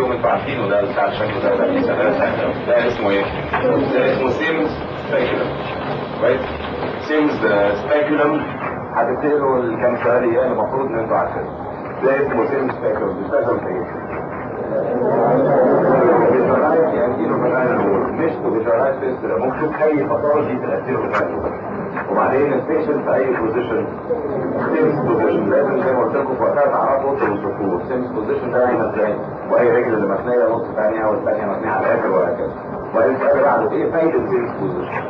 شكلكم انتوا عارفينه ده بتاع الشكل ده ده سهل سهل ده اسمه ايه؟ ده اسمه سيمز سبيكولم كويس؟ سيمز سبيكولم هتفتكروا الكام سؤال ايه المفروض ان انتوا عارفينه ده اسمه سيمز سبيكولم بيشتغل في ايه؟ فيجرالايز يأتيله فجاينا نقول مش فيجرالايز فيسترا ممكن تشوف اي باثولوجي تأثيره فجاينا وبعدين البيشنت في اي بوزيشن سيمس بوزيشن لازم زي ما قلت لكم في وقتها تعرفوا توصفوه سيمس بوزيشن ده نايمه ازاي واي رجل اللي مبنيه نص ثانيه والثانيه مبنيه على الاخر وهكذا وبعدين السؤال اللي بعده ايه فايده سيمس بوزيشن؟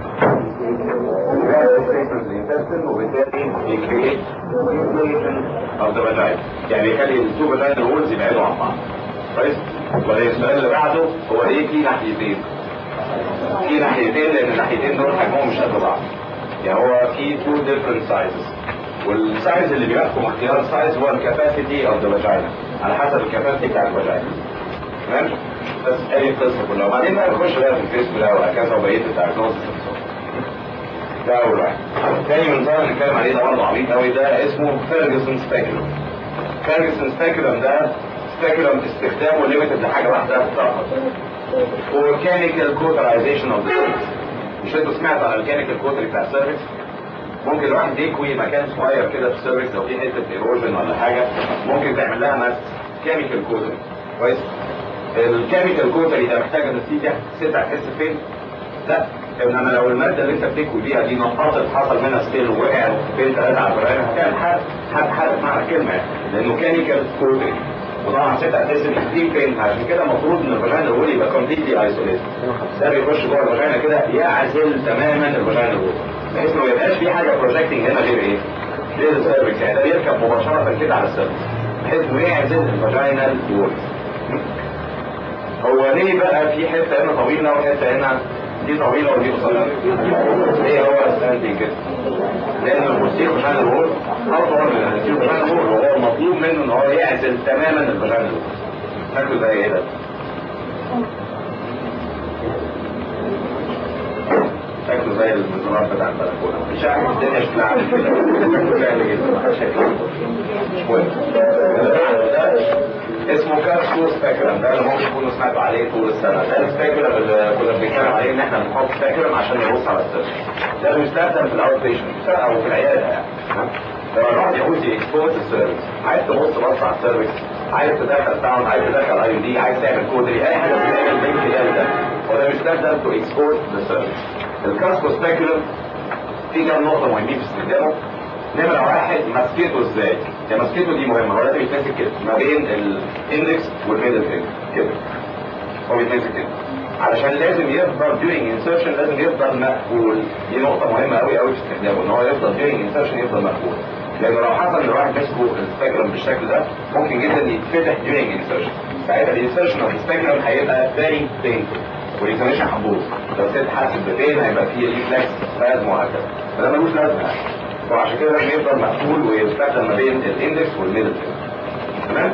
الانتستين وبالتالي يكريت inflation of the vagina يعني يخلي التو فاجينا وولز يبعدوا عن بعض كويس وبعدين السؤال اللي بعده هو ايه في ناحيتين في ناحيتين لان الناحيتين دول حجمهم مش قد بعض يعني هو في تو ديفرنت سايزز والسايز اللي بيحكم اختيار السايز هو الكاباسيتي اوف ذا فاجينا على حسب الكاباسيتي بتاع الفاجينا تمام بس ادي القصه كلها وبعدين بقى نخش بقى في القسم ده وهكذا وبقيه الدايجنوستس ده اول واحد تاني منظار نتكلم عليه ده برضه عبيط قوي ده اسمه فيرجسون سبيكولم فيرجسون سبيكولم ده سبيكولم استخدامه ليميتد لحاجه واحده فقط هو كيميكال كوترايزيشن اوف ذا مش انتوا سمعتوا عن الكيميكال كوتري بتاع السيرفكس ممكن الواحد يكوي مكان صغير كده في السيرفكس لو في حته ايروجن ولا حاجه ممكن تعمل لها ماس كيميكال كوتري كويس الكيميكال كوتري ده محتاج نتيجه ستة تحس فين؟ لا انما لو الماده اللي انت بتكوي بيها دي نقطت حصل منها سبيل ووقع نقطتين ثلاثه على الفرعين هتعمل حرق حرق حرق معنى كلمه لانه كيميكال كوتري وطبعا ستة اساس الاكستريم بين عشان كده المفروض ان الفاجينا الاول يبقى كومبليتلي ايسوليت ده بيخش جوه الفاجينا كده يعزل تماما الفاجينا الاول بحيث ما يبقاش في حاجه بروجكتنج هنا غير ايه؟ غير السيرفكس يعني ده بيركب مباشره كده على السيرفكس بحيث انه يعزل الفاجينا الاول هو ليه بقى في حته هنا طويله وحته هنا دي طويله ودي قصيره ليه هو الستاندنج كده لان الموسيقى فاجينا الاول اطول من الموسيقى فاجينا الاول وهو المطلوب منه ان هو يعزل تماما الفاجينا الاول شكله زي ايه ده شكله زي المزرعه بتاع البلكونه مش عارف الدنيا شكلها عامل كده شكله سهل جدا شكله مش مهم ده اسمه كارسو سبيكولم ده اللي ممكن تكونوا سمعتوا عليه طول السنه ده السبيكولم اللي كنا بنتكلم عليه ان احنا بنحط سبيكولم عشان نبص على السيرش ده بيستخدم في الاوت بيشنت او في العياده يعني لما الواحد يعوز يكسبوز السيرفكس عايز تبص بص على السيرفكس عايز تدخل ساوند عايز تدخل اي دي عايز تعمل كودري اي حاجه بتعمل من خلال ده هو ده بيستخدم تو اكسبوز السيرفكس الكاسكو سبيكولم في كام نقطه مهمين في استخدامه نمرة واحد مسكته ازاي؟ يعني مسكته دي مهمة هو لازم يتمسك كده ما بين الاندكس والميدل فينجر كده هو بيتمسك كده علشان لازم يفضل during insertion لازم يفضل مقبول دي نقطة مهمة قوي قوي في استخدامه ان هو يفضل during insertion يفضل مقبول لانه لو حصل ان الواحد مسكه السبيكولم بالشكل ده ممكن جدا يتفتح during insertion ساعتها الانسرشن اوف السبيكولم هيبقى very painful والاكزاميشن هتبوظ لو ست حاسس بفين هيبقى فيه ريفلكس سبازم وهكذا فده ملوش لازمه وعشان كده لازم يفضل مقفول ويستخدم ما بين الاندكس والميدل تمام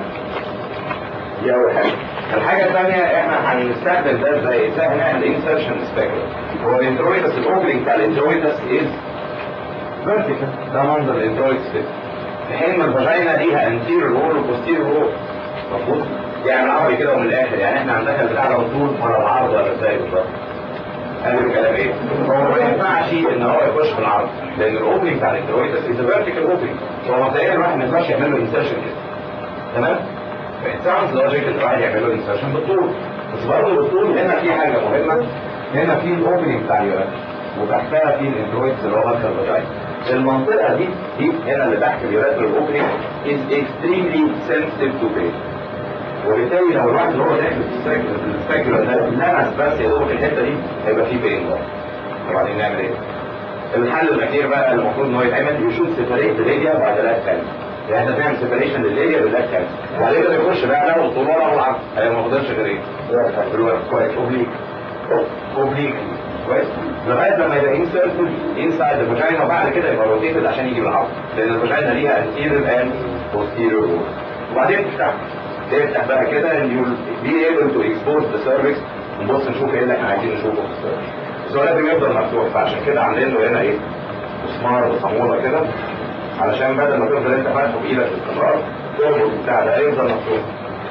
دي اول حاجه الحاجه الثانيه احنا هنستخدم ده ازاي ازاي هنعمل انسرشن سبيكولم هو الانترويدس الاوبننج بتاع الانترويدس از فيرتيكال ده منظر الانترويدس كده في حين ما الفاجينا ليها انتيريور وول وبوستيريور وول مظبوط يعني العربي كده ومن الاخر يعني احنا عندنا البتاع ده طول ولا العرض ولا ازاي بالظبط قال الكلام ايه؟ هو ما ينفعش ان هو يخش في العرض لان الاوبننج بتاع الانترويدس از فيرتيكال اوبننج هو مبدئيا الواحد ما ينفعش يعمل له انسرشن كده تمام؟ فالساوند لوجيك ان الواحد يعمل له انسرشن بالطول بس برضه بالطول هنا في حاجه مهمه هنا في الاوبننج بتاع اليورات وتحتها في الانترويدس اللي هو مدخل الفاجينا المنطقه دي دي هنا اللي تحت اليوراتر الاوبننج is extremely sensitive to pain وبالتالي لو الواحد اللي هو داخل في السبيكولر ده لمس بس يا دوب الحته دي هيبقى فيه بين بقى وبعدين نعمل ايه؟ الحل الاخير بقى المفروض ان هو يتعمل يشوف سيبريت الليديا بعد لاك ثاني يعني انت تعمل سيبريشن للليديا باللاك ثاني وبعدين كده يخش بقى لا الطول ولا العرض هي ما فضلش غير ايه؟ بالورق كويس اوبليك اوبليك كويس لغايه لما يبقى انسرتد انسايد الفاجينا وبعد كده يبقى روتيتد عشان يجي بالعرض لان الفاجينا ليها انتيريور اند بوستيريور وبعدين تفتح تفتح بقى كده and you'll be able to expose the cervix ونبص نشوف ايه اللي احنا عايزين نشوفه في السيرفكس بس هو لازم يفضل مفتوح فعشان كده عاملين له هنا ايه مسمار وصامولة كده علشان بدل ما تفضل انت فاتحه بايدك باستمرار تربط بتاع ده يفضل مفتوح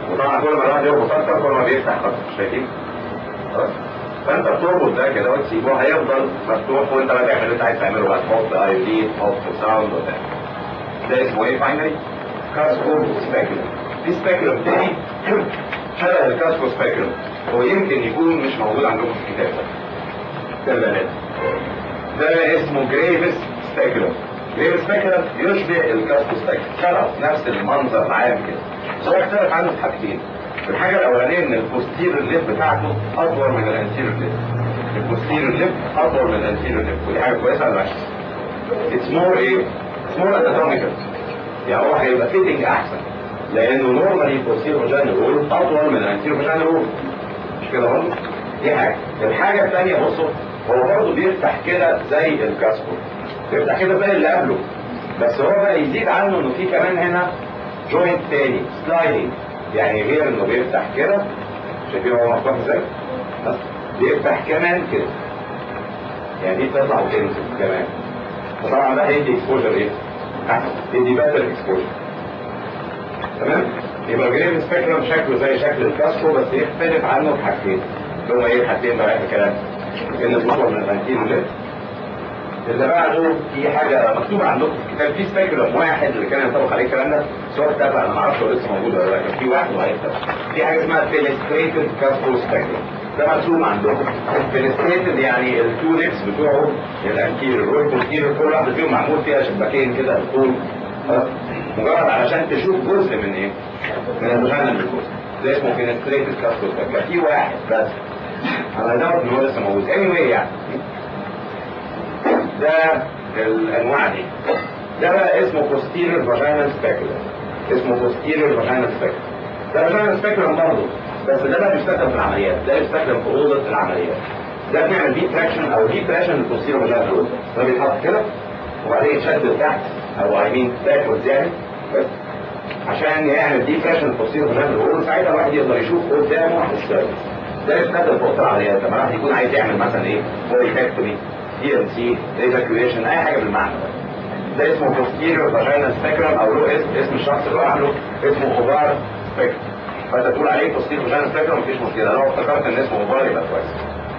وطبعا كل ما الواحد يربط اكتر كل ما بيفتح اكتر شايفين؟ خلاص فانت بتربط ده كده وتسيبه هيفضل مفتوح وانت بقى تعمل اللي انت عايز تعمله بقى تحط اي دي تحط ساوند وبتاع ده اسمه ايه فاينلي؟ كاسكو سبيكولم في سبيكولم تاني شبه الكاسكو سبيكولم هو يمكن يكون مش موجود عندكم في الكتاب ده ده ده اسمه جريفس سبيكولم جريفس سبيكولم يشبه الكاسكو سبيكولم شبه نفس المنظر العام كده بس هو يختلف عنه في حاجتين الحاجة الأولانية إن البوستيريور ليب بتاعته أطول من الانتيريور ليب البوستيريور ليب أطول من الانتيريور ليب ودي حاجة كويسة ولا وحشة؟ It's more إيه؟ It's more anatomical يعني هو هيبقى فيتنج أحسن لأنه نورمالي البوستيريور فاجينال رول أطول من الانتيريور فاجينال رول مش كده برضه؟ دي حاجة الحاجة الثانية بصوا هو برضه بيفتح كده زي الكاسكو بيفتح كده زي اللي قبله بس هو بقى يزيد عنه إنه في كمان هنا جوينت تاني سلايدنج يعني غير انه بيفتح كده شايفين هو مفتوح ازاي؟ بيفتح كمان كده يعني دي بتطلع وتنزل كمان فطبعا ده هيدي اكسبوجر ايه؟ احسن يدي باتر اكسبوجر تمام؟ يبقى الجريد سبيكترم شكله زي شكل الكاسكو بس يختلف عنه في حاجتين اللي هما ايه الحاجتين بقى في الكلام؟ ان الصور من الانتين ليفت اللي بعده في حاجة مكتوبة عندكم في الكتاب في سبيكولم واحد اللي كان ينطبق عليه الكلام ده سواء تابع انا ما اعرفش هو لسه موجود ولا لا كان في واحد وهيكتب في حاجة اسمها فيلستريتد كاسكو سبيكولم ده مكتوب عندكم فيلستريتد يعني التو ليبس بتوعه الانتيريور والبوستيريور كل واحدة فيهم معمول فيها شباكين كده الطول مجرد علشان تشوف جزء من ايه؟ من الفاجينا من الجزء ده اسمه فيلستريتد كاسكو سبيكولم في واحد بس انا هدور ان هو لسه موجود anyway يعني ده الانواع دي ده بقى اسمه posterior vaginal speculum اسمه posterior vaginal speculum ده vaginal speculum برضه بس ده بقى بيستخدم في العمليات ده بيستخدم في اوضه العمليات ده بنعمل دي تراكشن او دي تراكشن للبوستيريور vaginal wall ده بيتحط كده وبعدين يتشد لتحت او اي مين باكورد يعني بس عشان يعمل دي تراكشن للبوستيريور vaginal wall ساعتها الواحد يقدر يشوف قدامه السيرفس ده يستخدم في اوضه العمليات لما الواحد يكون عايز يعمل مثلا ايه بوليفكتومي دي ام سي ايفاكيويشن اي حاجه بالمعنى ده ده اسمه posterior vaginal spectrum او له اسم اسم الشخص اللي هو عامله اسمه اوفار سبيكترم فانت تقول عليه posterior vaginal spectrum مفيش مشكله لو افتكرت ان اسمه اوفار يبقى كويس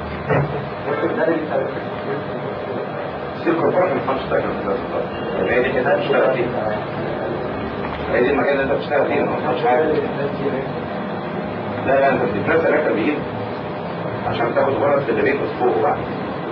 ستيل كوربورشن ما تفهمش سبيكترم في الناس هي دي كده بتشتغل فيها هي دي المكان اللي انت بتشتغل فيه ما تفهمش حاجه لا لا انت بتتنسى ركب بايد عشان تاخد غرض في اللي فوق بقى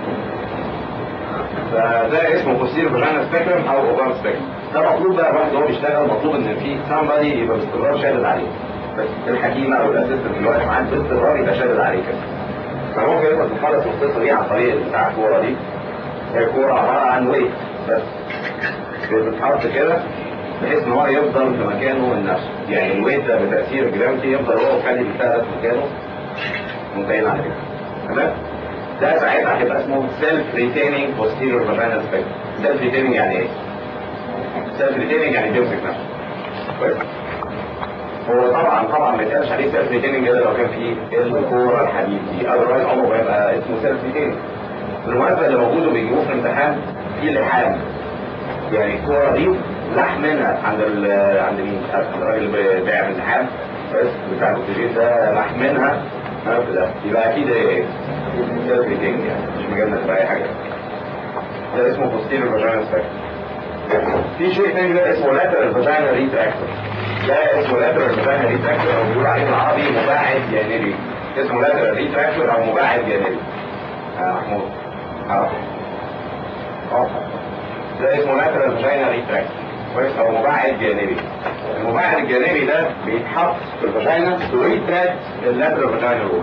فده اسمه posterior vaginal spectrum او overt spectrum ده مطلوب بقى الواحد وهو بيشتغل مطلوب ان في somebody يبقى باستمرار شادد عليه بس الحكيم او الاسيستنت اللي واقف معاه باستمرار يبقى شادد عليه كده فممكن يقدر تخلص القصه دي عن طريق بتاع الكوره دي هي كوره عباره عن ويت بس بتتحط كده بحيث ان هو يفضل في مكانه لنفسه يعني الويت ده بتاثير الجرافيتي يفضل هو وخلي بيشتغل في مكانه منتهين على كده تمام ده ساعتها هيبقى اسمه سيلف ريتيننج posterior vaginal spectrum سيلف ريتيننج يعني ايه؟ سيلف ريتيننج يعني بيمسك نفسه كويس هو طبعا طبعا ما يتقالش عليه سيلف ريتيننج الا لو كان في الكوره الحديد دي اذروايز عمره ما يبقى اسمه سيلف ريتيننج بالمناسبه اللي موجود وبيجيبوه في الامتحان في لحام يعني الكوره دي لحمنا عند ال عند مين؟ عند الراجل اللي بيعمل لحام بس بتاع الاكسجين ده لحمنها ده يبقى اكيد ايه؟ سيلف ريتيننج يعني مش مجالنا تبقى اي حاجه ده اسمه posterior vaginal spectrum في شيء تاني بقى اسمه lateral vaginal retractor ده اسمه lateral vaginal retractor او بيقول عليه بالعربي مباعد جانبي اسمه lateral retractor او مباعد جانبي يا محمود اه اه ده اسمه lateral vaginal retractor كويس او مباعد جانبي المباعد الجانبي ده بيتحط في الفاجينا تو ريتراكت اللاترال فاجينال وول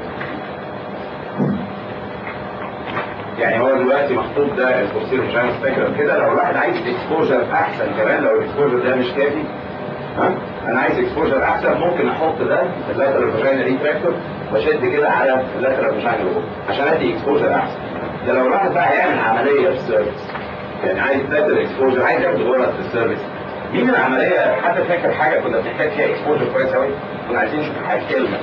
يعني هو دلوقتي محطوط ده البوستير فاجينال سبيكترم كده لو الواحد عايز اكسبوجر احسن كمان لو الاكسبوجر ده مش كافي ها انا عايز اكسبوجر احسن ممكن احط ده اللاترال فاجينال ريتراكتور واشد كده على اللاترال فاجينال وول عشان ادي اكسبوجر احسن ده لو الواحد بقى هيعمل عمليه في السيرفس يعني عايز لاترال اكسبوجر عايز ياخد غرض في السيرفس دي من العملية حتى فاكر حاجة كنا بنحتاج فيها اكسبوجر كويس قوي كنا عايزين نشوف حاجة كلمة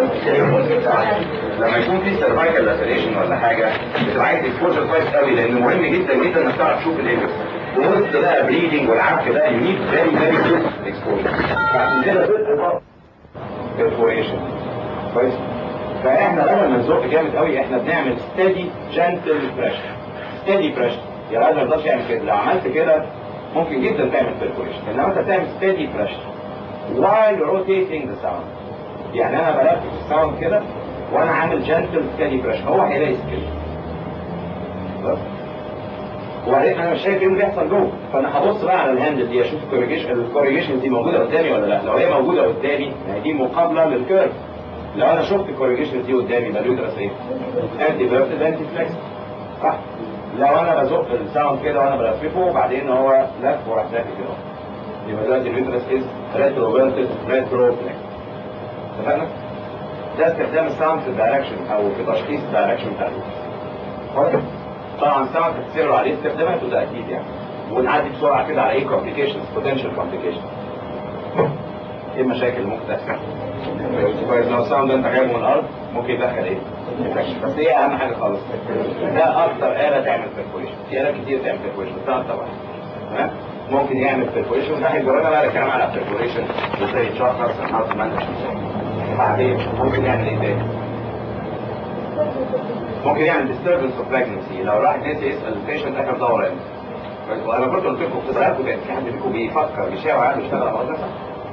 لما يكون في سيرفايكال لاسيليشن ولا حاجة بتبقى عايز اكسبوجر كويس قوي لأن مهم جدا جدا انك تعرف تشوف الايبكس ووسط بقى بريدنج والعك ده يو نيد فيري فيري جود اكسبوجر فعشان كده perforation كويس فاحنا لما بنزق جامد قوي احنا بنعمل steady gentle pressure steady pressure يا راجل ما تقدرش يعمل كده لو عملت كده ممكن جدا تعمل perforation انما انت بتعمل steady pressure while rotating the sound يعني انا بلف الساوند كده وانا عامل جنتل ستيدي بريشر هو هيلاقي كده بس وبعدين انا مش شايف ايه اللي بيحصل جوه فانا هبص بقى على الهاندل دي اشوف الكوريجيشن الكوريجيشن دي موجوده قدامي ولا لا لو هي موجوده قدامي يعني دي مقابله للكيرف لو انا شفت الكوريجيشن دي قدامي يبقى اليوترس ايه؟ انتي فيرتد انتي فليكس صح لو انا بزق الساوند كده وانا بلففه وبعدين هو لف وراح داخل كده يبقى دلوقتي اليوترس از ريترو فيرتد ريترو فليكس اتفقنا؟ ده استخدام الساوند في الدايركشن او في تشخيص الدايركشن بتاع اليوترس طبعا الساوند هتسيروا عليه استخدامات وده اكيد يعني ونعدي بسرعه كده على ايه كومبليكيشنز بوتنشال كومبليكيشنز ايه المشاكل اللي ممكن تحصل؟ كويس لو الساوند انت جايبه من الارض ممكن يدخل ايه؟ infection. بس هي اهم حاجه خالص ده اكتر اله تعمل بيرفوريشن في الات كتير تعمل بيرفوريشن بس ده اكتر واحد تمام؟ ممكن يعمل بيرفوريشن ده هيجرنا بقى الكلام على بيرفوريشن وازاي يتشخص هاو تو مانج بعدين ممكن يعمل ايه تاني؟ ممكن يعمل disturbance of pregnancy لو الواحد نسي يسال البيشنت اخر دوره امتى وانا كنت قلت لكم في سؤالكم كان في حد فيكم بيفكر بيشاور عقله يشتغل على وظيفه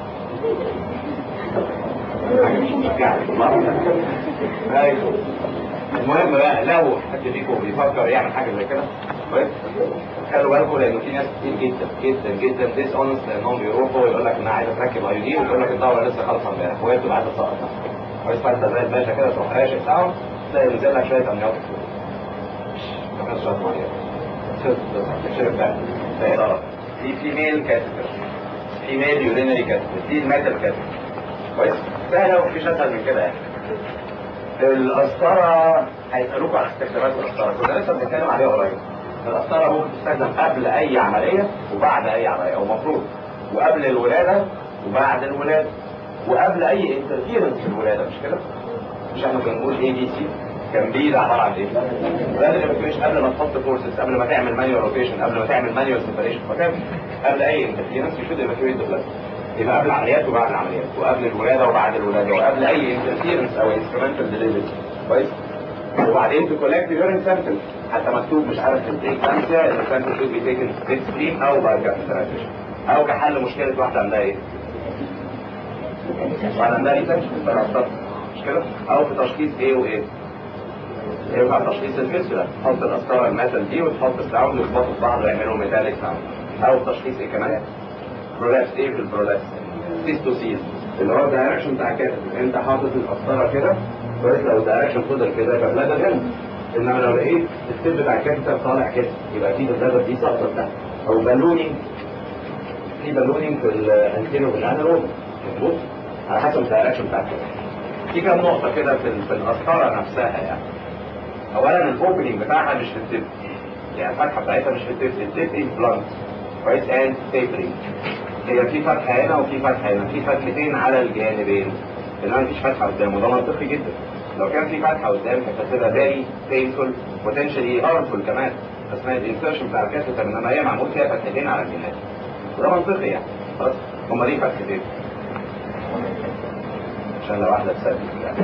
ايوه المهم بقى لو حد فيكم بيفكر يعمل حاجه زي كده كويس خلوا بالكم لانه في ناس كتير جدا جدا جدا ديس اونست لانهم بيروحوا ويقول لك انا عايز اتركب اي دي ويقول لك الدوره لسه خالصه امبارح وهي بتبقى عايزه تسقط كويس فانت زي الباشا كده تروح راشق ساعه تلاقي نزل لك شويه امنيات ما شويه ميه في فيميل كاتيتر فيميل يورينري كاتيتر دي الميتال كاتيتر كويس سهله ومفيش اسهل من كده يعني القسطره هيسالوكوا على استخدامات القسطره كنا لسه بنتكلم عليها قريب القسطره ممكن تستخدم قبل اي عمليه وبعد اي عمليه او المفروض وقبل الولاده وبعد الولاده وقبل اي انترفيرنس في الولاده مش كده؟ مش احنا كنا بنقول اي بي سي كان بي ده عباره عن ايه؟ ده مش قبل ما تحط فورسز قبل ما تعمل مانيوال روتيشن قبل ما تعمل مانيوال سيبريشن قبل اي انترفيرنس يشوف ايفاكيويت ذا بلاد يبقى قبل العمليات وبعد العمليات وقبل الولاده وبعد الولاده وقبل اي انترفيرنس او انسترومنتال ديليفري كويس وبعدين تكولكت يورين سامبل حتى مكتوب مش عارف في الكلامسيا ان السامبل شود بي تيكن ستيت ستريم او باي كابيتاليزيشن او كحل مشكله واحده عندها ايه؟ واحده عندها ريسيرش مش كده؟ او في تشخيص ايه وايه؟ ينفع تشخيص الفيستولا تحط القسطره الميتال دي وتحط الساوند وتحطوا في بعض ويعملوا ميتاليك ساوند او تشخيص ايه كمان؟ برولابس ايه في البرولابس؟ سيستوسيل اللي هو الدايركشن بتاع كده انت حاطط القسطره كده كويس لو الدايركشن فضل كده يبقى بلادر هنا انما لو لقيت الستيب بتاع الكابيتال طالع كده يبقى اكيد البلادر دي ساقطه تحت او بالونينج في بالونينج في الانتيرو بالانالوج مظبوط على حسب الدايركشن بتاع كده في كام نقطه كده في في القسطره نفسها يعني اولا الاوبننج بتاعها مش في التب يعني الفتحه بتاعتها مش في التب التب از بلانت كويس اند تيبرينج هي في فتحه هنا وفي فتحه هنا في فتحتين على الجانبين انما مفيش فتحه قدام وده منطقي جدا لو كان في فتحه قدام كانت هتبقى فيري بينفول بوتنشالي هارمفول كمان اسمها الانسرشن بتاع الكاسيتر انما هي معمول فيها فتحتين على الجناب وده منطقي يعني خلاص هما ليه فتحتين؟ عشان لو واحده تسدد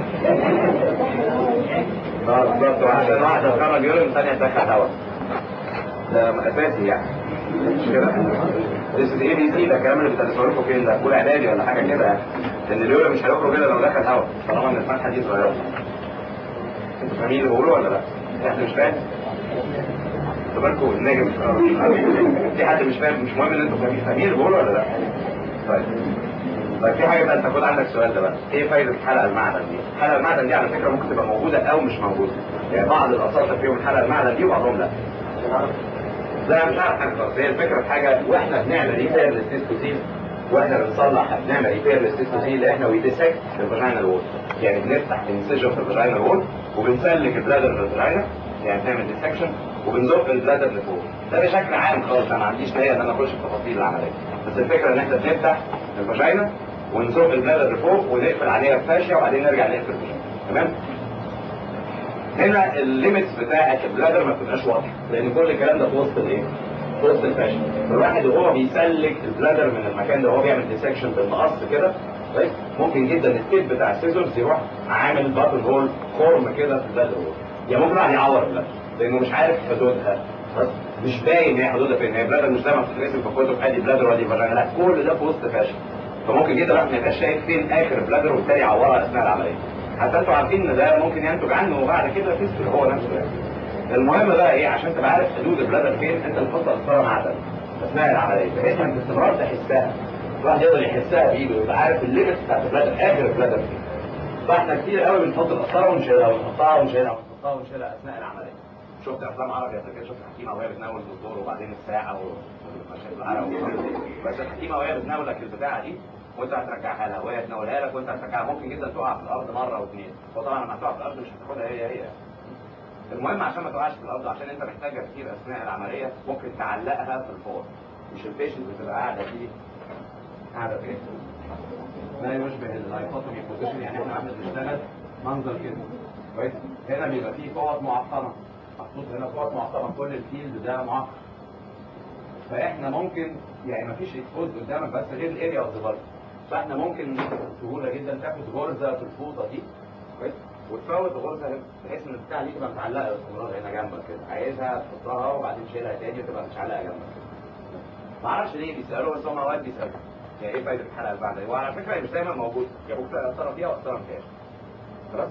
بالظبط عشان واحده تخرج يورين الثانيه تدخل هواء ده اساسي يعني مش كده بس الاي بي سي ده الكلام اللي بتدرسوه لكم فين ده اولى اعدادي ولا حاجه كده يعني ان اليورين مش هيخرج كده لو دخل هواء طالما ان الفتحه دي صغيره انتوا فاهمين اللي بقوله ولا لا؟ احنا مش فاهم بالكم الناجم في حد مش فاهم مش مهم ان انتوا فاهمين فاهمين اللي بقوله ولا لا؟ طيب طيب في حاجه بقى انت خد عندك سؤال ده بقى ايه فايده حلقه المعدن دي؟ حلقه المعدن دي على فكره ممكن تبقى موجوده او مش موجوده يعني بعض الاساطير فيهم حلقه المعدن دي وبعضهم لا لا مش عارف حاجه خالص هي الفكره في حاجه واحنا بنعمل ريبير للسيستوسيل واحنا بنصلح بنعمل ريبير للسيستوسيل احنا ويديسكت الفاجينال وول يعني بنفتح انسجن في الفاجينال وول وبنسلك البلادر في الفاجينا يعني بنعمل ديسكشن وبنزق البلادر لفوق ده بشكل عام خالص انا ما عنديش نيه ان انا اخش في تفاصيل العمليه بس الفكره ان احنا بنفتح الفاجينا ونزق البلادر لفوق ونقفل عليها بفاشيه وبعدين نرجع نقفل الفاجينا تمام هنا الليميتس بتاعت البلادر ما بتبقاش واضحه لان كل الكلام ده في وسط الايه؟ في وسط الفاشيه الواحد وهو بيسلك البلادر من المكان ده وهو بيعمل ديسكشن بالمقص كده كويس ممكن جدا التيب بتاع السيزرز يروح عامل باتل هول خرم كده في البلد هول يعني ممكن واحد يعور البلد لانه مش عارف حدودها بس مش باين هي حدودها فين هي بلادر مش زي ما بتترسم في الكتب ادي بلادر وادي فاجينا لا كل ده في وسط فاشل فممكن جدا الواحد ما يبقاش شايف فين اخر بلادر وبالتالي يعورها اثناء العمليه حتى انتوا عارفين ان ده ممكن ينتج عنه بعد كده فيستول هو نفسه يعني المهم بقى ايه عشان تبقى عارف حدود البلادر فين انت بتحط قسطره معدن اثناء العمليه بحيث انك باستمرار تحسها الواحد يقدر يحسها بايده ويبقى عارف الليمت بتاعت البلادر اخر البلادر فين فاحنا كتير قوي بنحط القسطره ونشيلها ونحطها ونشيلها ونحطها ونشيلها اثناء العمليه شفت افلام عربي قبل كده شفت حكيمه وهي بتناول الدكتور وبعدين الساعه ومشاهد العرب بس الحكيمه وهي بتناولك البتاعه دي وانت هترجعها لها وهي تناولها لك وانت هترجعها ممكن جدا تقع في الارض مره واثنين وطبعا لما تقع في الارض مش هتاخدها هي هي المهم عشان ما تقعش في الارض عشان انت محتاجها كتير اثناء العمليه ممكن تعلقها في الفور مش البيشنت بتبقى قاعده فيه قاعده فين؟ ما يشبه الهايبوتومي بوزيشن يعني احنا عامل بنشتغل منظر كده كويس هنا بيبقى فيه فوط معقمه محطوط هنا فوط معقمه كل الفيلد ده معقم فاحنا ممكن يعني مفيش اكسبوز قدامك بس غير الاريا اوف ذا فاحنا ممكن بسهوله جدا تاخد غرزه في الفوطه دي كويس وتفوت غرزه هنا بحيث ان البتاع دي تبقى متعلقه باستمرار هنا جنبك كده عايزها تحطها وبعدين تشيلها تاني وتبقى متعلقه جنبك كده معرفش ليه بيسالوا بس هم اوقات بيسالوا يعني ايه فايده الحلقه اللي بعدها وعلى فكره هي مش دايما موجوده يا ممكن اثر فيها واثر ما فيهاش خلاص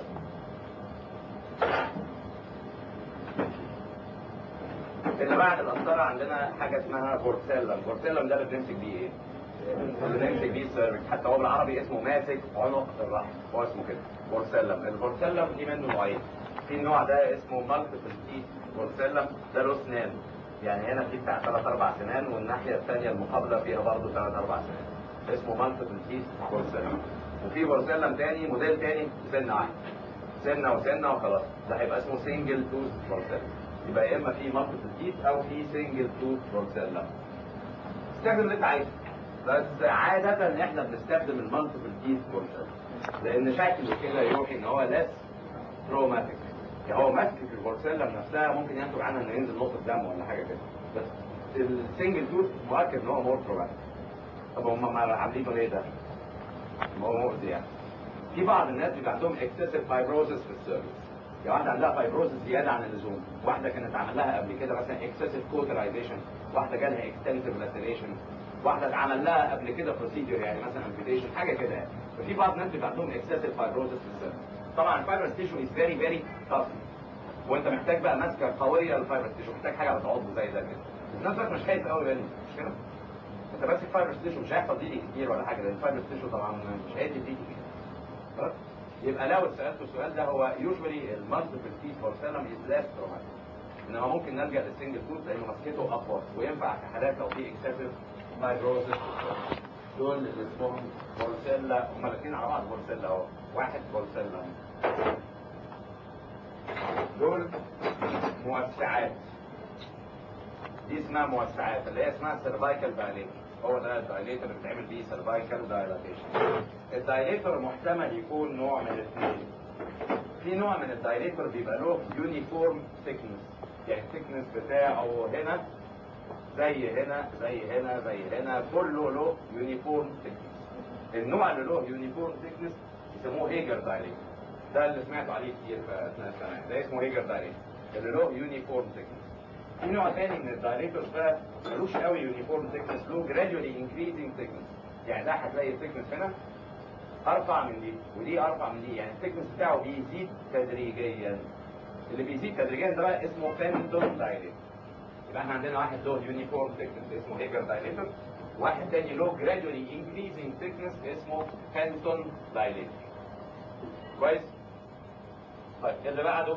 اللي بعد القسطره عندنا حاجه اسمها بورسيلم بورسيلم ده اللي بنمسك بيه ايه؟ اللي بنمسك بيه السيرفكس حتى هو بالعربي اسمه ماسك عنق الرحم هو اسمه كده بورسيلم البورسيلم دي منه نوعين في النوع ده اسمه مالتيبل تيث بورسيلم ده له اسنان يعني هنا في بتاع ثلاث اربع سنان والناحيه الثانيه المقابله فيها برضه ثلاث اربع سنان اسمه مالتيبل تيث بورسيلم وفي بورسيلم تاني موديل تاني سنه واحده سنه وسنه وخلاص ده هيبقى اسمه سنجل توث بورسيلم يبقى يا اما في مالتيبل تيث او في سنجل توث بورسيلم استخدم اللي انت عايزه بس عادة ان احنا بنستخدم المالتيبل تيث بورسيلم لان شكله كده يوحي ان هو لس تروماتيك يعني هو ماسك في البورسيلم نفسها ممكن ينتج عنها انه ينزل نقطة دم ولا حاجة كده بس السنجل توث مؤكد ان هو مور تروماتيك طب هم ما عاملينه ليه ده؟ ما هو مؤذي يعني في بعض الناس بيبقى عندهم اكسسيف فايبروزس في السيرفس يعني واحده عندها فايبروزس زياده عن اللزوم واحده كانت عمل لها قبل كده مثلا اكسسيف كوترايزيشن واحده جالها اكستنسيف لاتريشن واحده اتعمل لها قبل كده بروسيجر يعني مثلا امبيتيشن حاجه كده يعني ففي بعض الناس بيبقى عندهم اكسسيف فايبروزس في السيرفس طبعا الفايبرس تيشو از فيري فيري تاف وانت محتاج بقى ماسكه قويه للفايبرس تيشو محتاج حاجه بتعض زي ده كده وفي نفس الوقت مش خايف قوي منه مش كده؟ انت ماسك فايبرس تيشو مش هيحصل ديلي كتير ولا حاجه لان الفايبرس تيشو طبعا مش هيدي ديلي كتير خلاص يبقى لو سالته السؤال ده هو يوجوالي المالتيبل تيث بورسلم از لاس تروماتيك انما ممكن نلجا للسنجل توث لانه مسكته اقوى وينفع في حالات لو في اكسسيف فايبروزس دول اللي اسمهم بورسيلا هم الاثنين على بعض بورسيلا اهو واحد بورسيلا دول موسعات دي اسمها موسعات اللي هي اسمها سيرفايكال دايليتر هو ده الدايليتر اللي بتعمل بيه سيرفايكال دايلاتيشن الدايليتر محتمل يكون نوع من الاثنين في نوع من الدايليتر بيبقى له يونيفورم ثيكنس يعني الثيكنس بتاعه هنا زي هنا زي هنا زي هنا كله له يونيفورم ثيكنس النوع اللي له يونيفورم ثيكنس يسموه هيجر دايليتر ده اللي سمعتوا عليه كتير في اثناء السنه ده اسمه هيجر دايليتر اللي له يونيفورم ثيكنس في نوع تاني من الدايليترز ده ملوش قوي يونيفورم ثيكنس له جراديولي انكريزنج ثيكنس يعني ده هتلاقي الثيكنس هنا ارفع من دي ودي ارفع من دي يعني الثيكنس بتاعه بيزيد تدريجيا اللي بيزيد تدريجيا ده بقى اسمه بنتون دايليتر يبقى احنا عندنا واحد له يونيفورم ثيكنس اسمه هيجر دايليتر واحد تاني له جراديولي انكريزنج ثيكنس اسمه بنتون دايليتر كويس طيب اللي بعده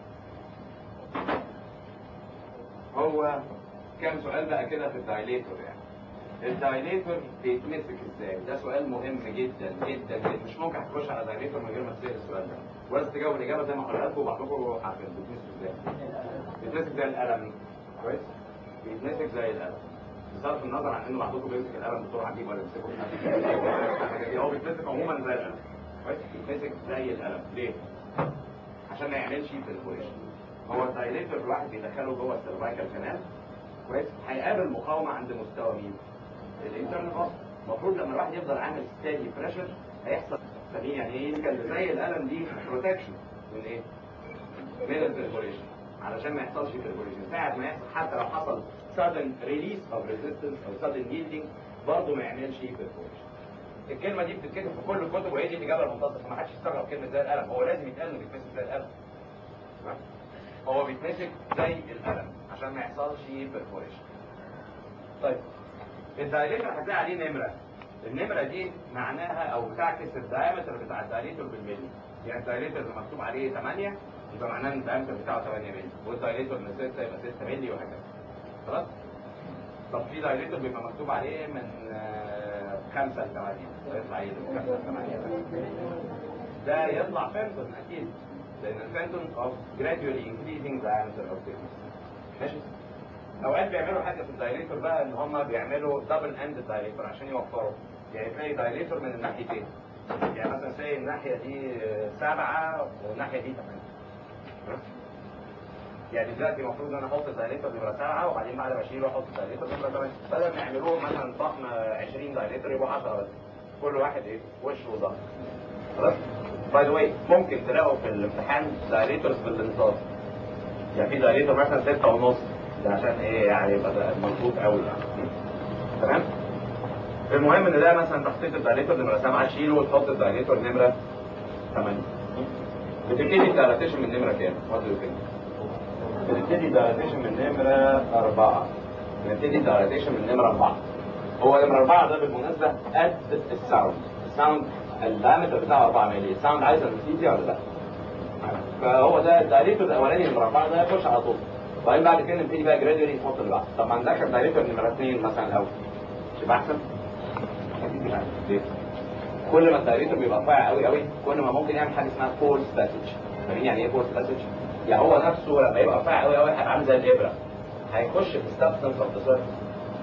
هو كام سؤال بقى كده في الدايليتور يعني الدايليتور بيتمسك ازاي؟ ده سؤال مهم جدا جدا جدا مش ممكن هتخش على دايليتور من غير ما تسال السؤال ده ولازم تجاوب الاجابه زي ما قلت لكم وبعضكم عارفين بيتمسك ازاي؟ بيتمسك زي القلم كويس؟ بيتمسك زي القلم بصرف النظر عن ان بعضكم بيمسك القلم بسرعه عجيب ولا بيمسكه هو بيتمسك عموما زي القلم كويس؟ بيتمسك زي القلم ليه؟ عشان ما يعملش برفوريشن هو الدايليتور الواحد بيدخله جوه السيرفايكال كانال كويس هيقابل مقاومه عند مستوى مين؟ الانترنال اصلا المفروض لما الواحد يفضل عامل ستادي بريشر هيحصل فاهمين يعني ايه كان زي القلم دي بروتكشن من ايه؟ من البرفوريشن علشان ما يحصلش برفوريشن ساعة ما يحصل حتى لو حصل sudden release of resistance او sudden yielding برضه ما يعملش برفوريشن الكلمة دي بتتكتب في كل الكتب وهي دي الإجابة المنتصفة ما حدش يستغرب كلمة زي القلم هو لازم يتقال إنه بيتمسك زي القلم تمام؟ هو بيتمسك زي القلم عشان ما يحصلش برفوريشن طيب الدايليتر هتلاقي عليه نمرة النمرة دي معناها أو بتعكس الدايمتر بتاع الدايليتر بالملي يعني الدايليتر اللي مكتوب عليه 8 يبقى معناه ان الدايمتر بتاعه 8 مللي والدايليتر اللي 6 يبقى 6 مللي وهكذا خلاص طب في دايليتر بيبقى مكتوب عليه من 5 ل 8 يطلع ايه من 5 ل 8 ده يطلع فينتون اكيد لان الفينتون of gradually increasing diameter of thickness ماشي اوقات بيعملوا حاجه في الدايليتر بقى ان هم بيعملوا دبل اند دايليتر عشان يوفروا يعني تلاقي دايليتر من الناحيتين يعني مثلا زي الناحيه دي سبعه والناحيه دي ثمانيه يعني دلوقتي المفروض ان انا احط دايليتر نمره سبعه وبعدين بعد ما اشيله احط دايليتر نمره ثمانيه بدل ما يعملوه مثلا طقم 20 دايليتر يبقوا 10 بس كل واحد ايه وش وظهر خلاص باي ذا واي ممكن تلاقوا في الامتحان دايليترز بالانصاف يعني في دايليتر مثلا 6 ونص ده عشان ايه يعني يبقى ده مظبوط قوي تمام المهم ان ده مثلا تحطيت الدايليتور نمره 7 تشيله وتحط الدايليتور نمره 8 بتبتدي الدايلاتيشن من نمره كام؟ وات دو بتبتدي الدايلاتيشن من نمره 4 بنبتدي الدايلاتيشن من نمره 4 هو نمره 4 ده بالمناسبه قد الساوند الساوند الدايمتر بتاعه 4 مللي الساوند عايز انستيزيا ولا لا؟ فهو ده الدايليتور الاولاني نمره 4 ده يخش على طول وبعدين بعد كده نبتدي بقى جرادولي نحط اللي بعده طب ما ندخل دايليتور نمره 2 مثلا الاول يبقى احسن ليه؟ كل ما الدايريتور بيبقى رفيع قوي قوي كل ما ممكن يعمل حاجه اسمها فورس باسج فاهمين يعني ايه فورس باسج؟ يعني هو نفسه لما يبقى رفيع قوي قوي هيبقى عامل زي الابره هيخش في السبستنس اوف ذا سيرفيس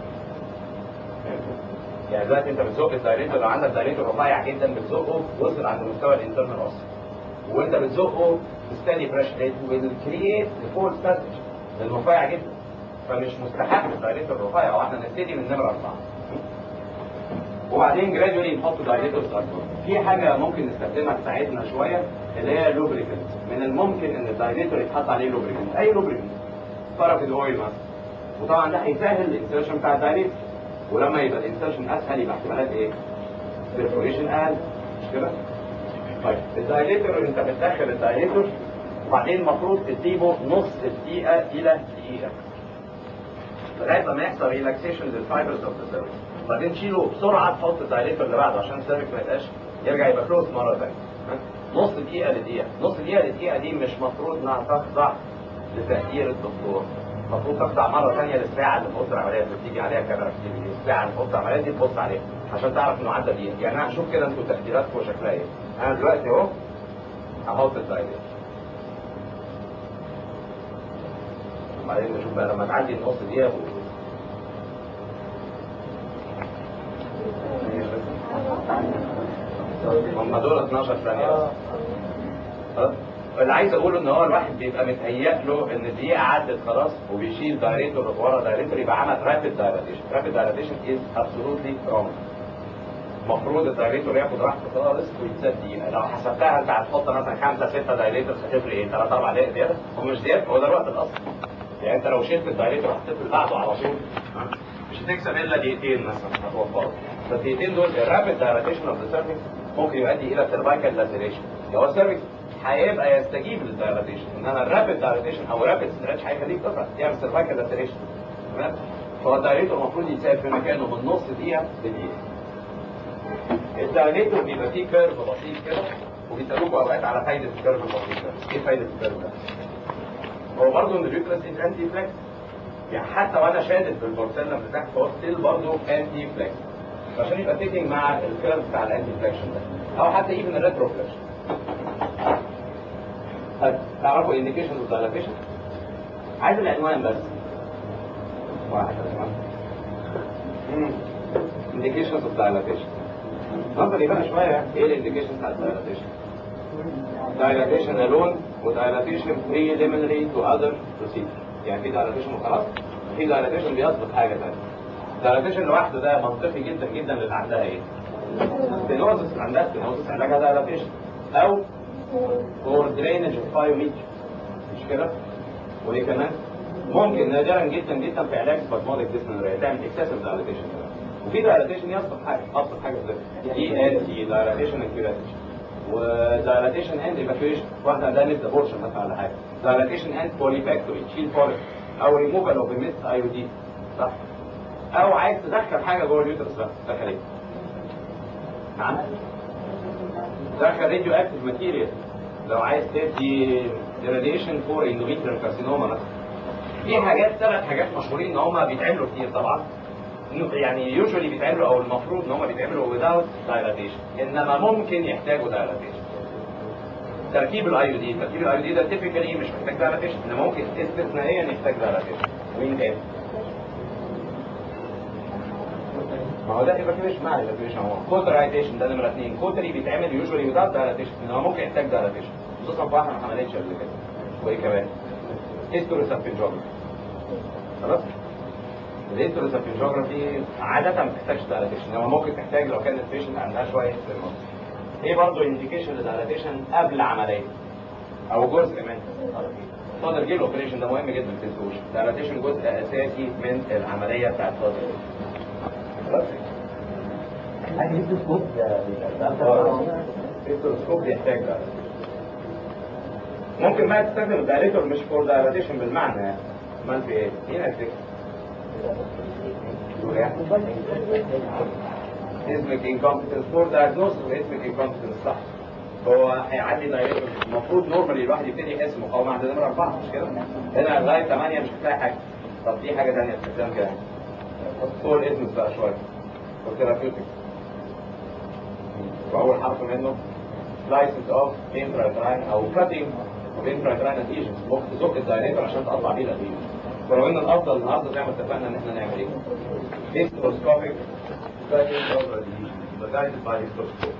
يعني دلوقتي انت بتزق الدايريتور لو عندك دايريتور رفيع جدا بتزقه وصل عند مستوى الانترنال اوس وانت بتزقه ستادي بريشر ريت ويل كرييت فورس باسج لانه رفيع جدا فمش مستحب الدايريتور الرفيع واحنا نبتدي من نمره اربعه وبعدين جرادولي نحط دايليتورز اكبر في حاجه ممكن نستخدمها تساعدنا شويه اللي هي لوبريكنت من الممكن ان الدايليتور يتحط عليه لوبريكنت اي لوبريكنت طرف الاويل مثلا وطبعا ده هيسهل الانسرشن بتاع الدايليتور ولما يبقى الانسرشن اسهل يبقى احتمالات ايه؟ برفوريشن اقل مش كده؟ طيب الدايليتور انت بتدخل الدايليتور وبعدين المفروض تسيبه نص دقيقه الى دقيقه لغايه لما يحصل ريلاكسيشن للفايبرز اوف ذا سيرفيس بعدين تشيله بسرعه تحط الدايليتور اللي بعده عشان السيرفكس ما يبقاش يرجع يبقى كلوز مره ثانيه نص دقيقه لدقيقه نص دقيقه لدقيقه دي مش مفروض انها تخضع لتقدير الدكتور المفروض تخضع مره ثانيه للساعه اللي في اوضه العمليات اللي بتيجي عليها كاميرا كتير الساعه اللي في اوضه العمليات دي تبص عليها عشان تعرف انه عدى دقيقه يعني انا هشوف كده انتوا تقديراتكم شكلها ايه انا دلوقتي اهو هحط الدايليتور وبعدين نشوف بقى لما تعدي النص دقيقه هم دول 12 ثانية بس اللي عايز اقوله ان هو الواحد بيبقى متهيأ له ان الدقيقة عدت خلاص وبيشيل دايريتور ورا دايريتور يبقى عمل رابيد دايلاتيشن رابيد دايلاتيشن از ابسولوتلي رونج المفروض الدايريتور ياخد راحته خالص ويتساب دقيقة لو حسبتها انت هتحط مثلا خمسة ستة دايريتورز هتفرق ايه؟ ثلاث أربع دقايق زيادة هو مش زيادة هو ده الوقت الأصلي يعني انت لو شلت الدايريتور وحطيت اللي بعده على طول مش هتكسب الا دقيقتين مثلا هتوفره فالدقيقتين دول الرابيد دايلاتيشن اوف ذا سيرفكس ممكن يؤدي الى سيرفايكال لاسيريشن لو السيرفكس هيبقى يستجيب للدايلاتيشن انما الرابيد دايلاتيشن او رابيد ستريتش هيخليك تقطع يعمل سيرفايكال لاسيريشن تمام فهو الدايليتور المفروض يتساب في مكانه من نص دقيقه لدقيقه الدايليتور بيبقى فيه كيرف بسيط كده وبيسالوكوا اوقات على فايده الكيرف البسيط ده ايه فايده الكيرف ده؟ هو برضه ان الريكلاس از انتي فليكس يعني حتى وانا شادد بالبورسلم بتاعك فهو ستيل برضه انتي فليكس عشان يبقى تيكينج مع الكيرف بتاع الانتي فليكشن ده او حتى ايفن الريترو فليكشن طيب تعرفوا انديكيشن اوف دايلاتيشن عايز العنوان بس واحد انديكيشنز اوف دايلاتيشن نظري بقى شويه ايه الانديكيشن بتاع الدايلاتيشن dilatation alone ودايلاتيشن preliminary to other procedure يعني في dilatation وخلاص في dilatation بيسبق حاجه ثانيه dilatation لوحده ده منطقي جدا جدا للي عندها ايه ستينوزس عندها ستينوزس علاجها دايلاتيشن او فور درينج اوف بايوميتر مش كده؟ وايه كمان؟ ممكن نادرا جدا جدا في علاج سبازموديك ديسنوريا تعمل اكسسيف دايلاتيشن وفي دايلاتيشن يصلح حاجه ابسط حاجه زي دي ان دي دايلاتيشن انكيوراتيشن ودايلاتيشن اند ايفاكيويشن واحده عندها نت ابورشن مثلا ولا حاجه دايلاتيشن اند بوليفاكتوري تشيل فوليك او ريموفال اوف ميس اي دي صح او عايز تدخل حاجه جوه اليوترس بقى تدخل ايه؟ نعم دخل راديو اكتيف ماتيريال لو عايز تدي راديشن فور اندوميتريال كارسينوما مثلا في حاجات ثلاث حاجات مشهورين ان هم بيتعملوا كتير طبعا يعني يوجوالي بيتعملوا او المفروض ان هم بيتعملوا without dilatation انما ممكن يحتاجوا dilatation تركيب الاي دي تركيب الاي دي ده تيبيكالي مش محتاج dilatation انما ممكن استثنائيا يحتاج dilatation مين تاني؟ ما هو ده ايفاكيويشن مع ايفاكيويشن هو كوترايزيشن ده نمره اثنين كوتري بيتعمل يوجوالي without dilatation انما ممكن يحتاج dilatation خصوصا في واحده ما حملتش قبل كده وايه كمان؟ هيستوريسابينجوجرافي خلاص؟ الهيستوريسابينجوجرافي عادة ما بتحتاجش دايلاتيشن انما ممكن تحتاج لو كانت البيشنت عندها شوية سيرمون ايه برضه انديكيشن للدايلاتيشن قبل عملية او جزء منها فاضل جيل اوبريشن ده مهم جدا ما تنسوش دايلاتيشن جزء اساسي من العملية بتاعت فاضل خلاص؟ الهيستوروسكوب بيحتاج دايلاتيشن ممكن بقى تستخدم الدايليتور مش فور دايلاتيشن بالمعنى يعني امال في ايه؟ مين هتفتكر؟ اسمك انكومبتنس فور دايجنوستس واسمك انكومبتنس صح هو هيعدي دايليتور المفروض نورمالي الواحد يبتدي يحس مقاومه عند نمره اربعه مش كده؟ هنا لغايه 8 مش هتلاقي حاجه طب دي حاجه ثانيه استخدام كده فوق الاسمس بقى شويه وثيرابيوتيك واول حرف منه لايسنس اوف انترايتراين او كاتنج اوف انترايتراين اديشن ممكن تزق الدايليتور عشان تقطع بيه الاديشن ولو ان الافضل النهارده زي ما اتفقنا ان احنا نعمل ايه؟ هيستروسكوبيك cutting of adhesion guided by hysteroscope